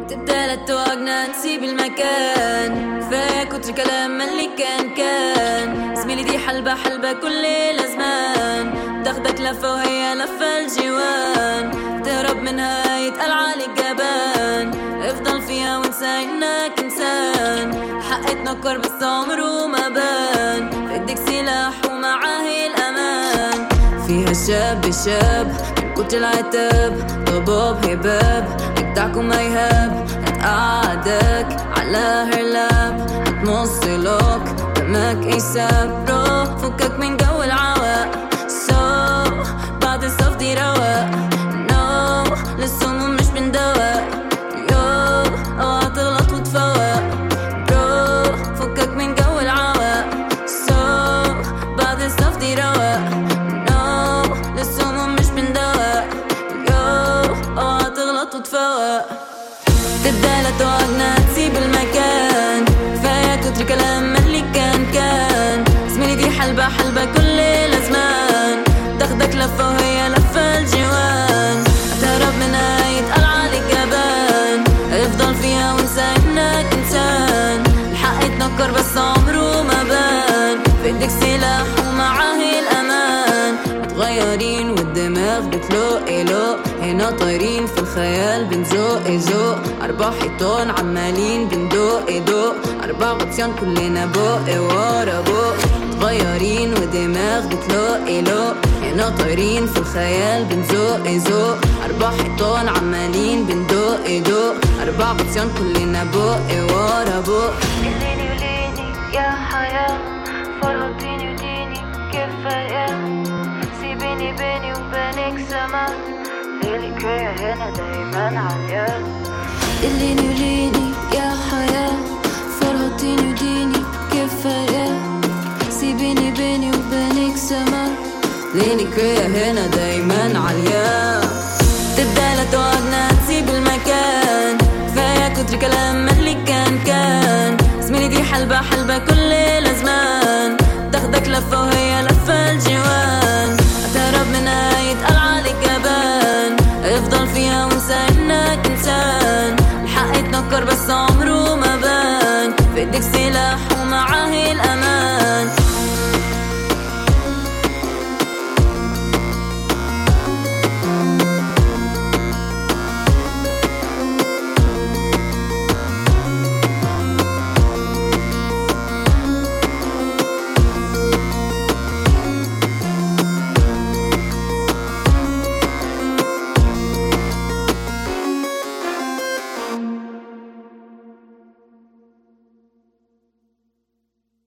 تبدأ توقنا نسيب المكان كفاية كتر كلام اللي كان كان زميلي دي حلبة حلبة كل الأزمان تاخدك لفة وهي لفة الجوان تهرب منها يتقال عليك جبان افضل فيها وانسى انك انسان حق تنكر بس عمره ما بان بدك سلاح ومعاه الامان فيها شاب شاب من كتر العتاب ضباب هباب يقطعكم ما يهاب هتقعدك على هرلاب هتمصلك دمك ايساب برو فكك من جو العواق سو بعد الصف دي رواق نو للسموم مش من دواء يو اوعى تغلط وتفوق برو فكك من جو العواق سو بعد الصف دي رواق نو للسموم مش من دواء يو اوعى تغلط وتفوق تبدأ لا توعدنا تسيب المكان كفاية كتر كلام اللي كان كان زميلي دي حلبة حلبة كل الأزمان تاخدك لفة وهي لفة الجوان هتهرب منها يتقال عليك جبان افضل فيها وانسى انك انسان الحق يتنكر بس عمره ما بان بدك سلاح ومعاه الامان متغيرين والدماغ بتلوق لوق هنا طايرين في الخيال بنزوق زوق أربع حيطان عمالين بندوق دوق أربع غطيان كلنا بوق ورا بوق متغيرين ودماغ بتلوق لوق هنا طايرين في الخيال بنزوق زوق أربع حيطان عمالين بندوق دوق أربع غطيان كلنا بوق ورا بوق الليني وليني يا حياة فرهطيني وديني كفاية سيبيني بيني وبينك سما ليلك هي هنا دايما عالية الليني وليني يا حياة فرهطيني وديني كفاية سيبيني بيني وبينك سما لينك هي هنا دايما عالية تبدأ لا توعدنا تسيب المكان كفاية كتر كلام اللي كان كان زميلي دي حلبة حلبة كل الأزمان تاخدك لفة وهي لفة الجوان هتهرب منها يتقال عليك جبان افضل فيها وانسى انك انسان الحق يتنكر بس عمره ما بان في ايدك سلاح ومعاه الامان